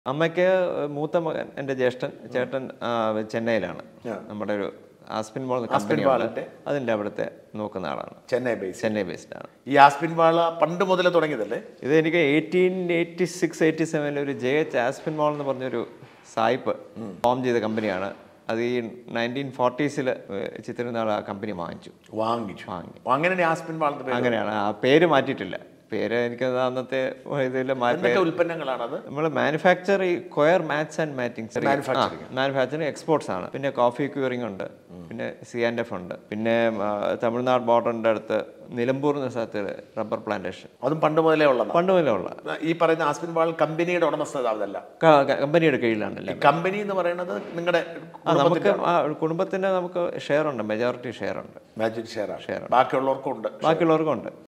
അമ്മയ്ക്ക് മൂത്ത മകൻ എൻ്റെ ജ്യേഷ്ഠൻ ചേട്ടൻ ആ, ചെന്നൈയിലാണ് നമ്മുടെ ഒരു ആസ്പിൻ മോൾ കമ്പനി വാളിന്റെ? അതിൻ്റെ അവിടുത്തെ നോക്കുന്ന ആളാണ് ചെന്നൈ ബേസ് ചെന്നൈ ബേസ്ഡ് ആണ് ഈ ആസ്പിൻ വാള പണ്ട് മുതലേ തുടങ്ങിയതല്ലേ ഇത് എനിക്ക് എയ്റ്റീൻ എയ്റ്റി സിക്സ് എയ്റ്റി സെവനിൽ ഒരു ജെ എച്ച് ആസ്പിൻ മോൾ എന്ന് പറഞ്ഞൊരു സായിപ്പ് ഫോം ചെയ്ത കമ്പനിയാണ് അത് ഈ നയൻറ്റീൻ ഫോർട്ടീസിൽ ചിത്രനാൾ ആ കമ്പനി വാങ്ങിച്ചു വാങ്ങിച്ചു വാങ്ങി അങ്ങനെ ആസ്പിൻ വാളിന്റെ പേര് അങ്ങനെയാണ് ആ പേര് മാറ്റിയിട്ടില്ല പേര് എനിക്ക് അന്നത്തെ ഇതിൽ എന്തൊക്കെ ഉൽപ്പന്നങ്ങളാണത് നമ്മൾ മാനുഫാക്ചർ ഈ coir mats and matting Manufacturing. Manufacturing exports ആണ് പിന്നെ കോഫി ക്യൂറിംഗ് ഉണ്ട് പിന്നെ സി ആൻഡ് എഫ് ഉണ്ട് പിന്നെ ആ, തമിഴ്നാട് ബോർഡറിൻ്റെ അടുത്ത് നിലമ്പൂർ എന്ന സ്ഥലത്ത് റബ്ബർ പ്ലാന്റേഷൻ അതും പണ്ട് മുതലേ ഉള്ളതാണ് പണ്ട് മുതലേ ഉള്ള ഈ പറയുന്ന ആസ്പിൻ വാൾ കമ്പനിയുടെ ഉടമസ്ഥത അതല്ല ക- ക- കമ്പനിയുടെ കീഴിലാണല്ലേ കമ്പനി എന്ന് പറയുന്നത് നിങ്ങളുടെ ആ നമുക്ക് ആ കുടുംബത്തിന് നമുക്ക് ഷെയർ ഉണ്ട് മെജോറിറ്റി ഷെയർ ഉണ്ട് മാജിക് ഷെയർ ബാക്കിയുള്ളവർക്കും ഉണ്ട് ബാക്കിയുള്ളവർക്കും ഉണ്ട്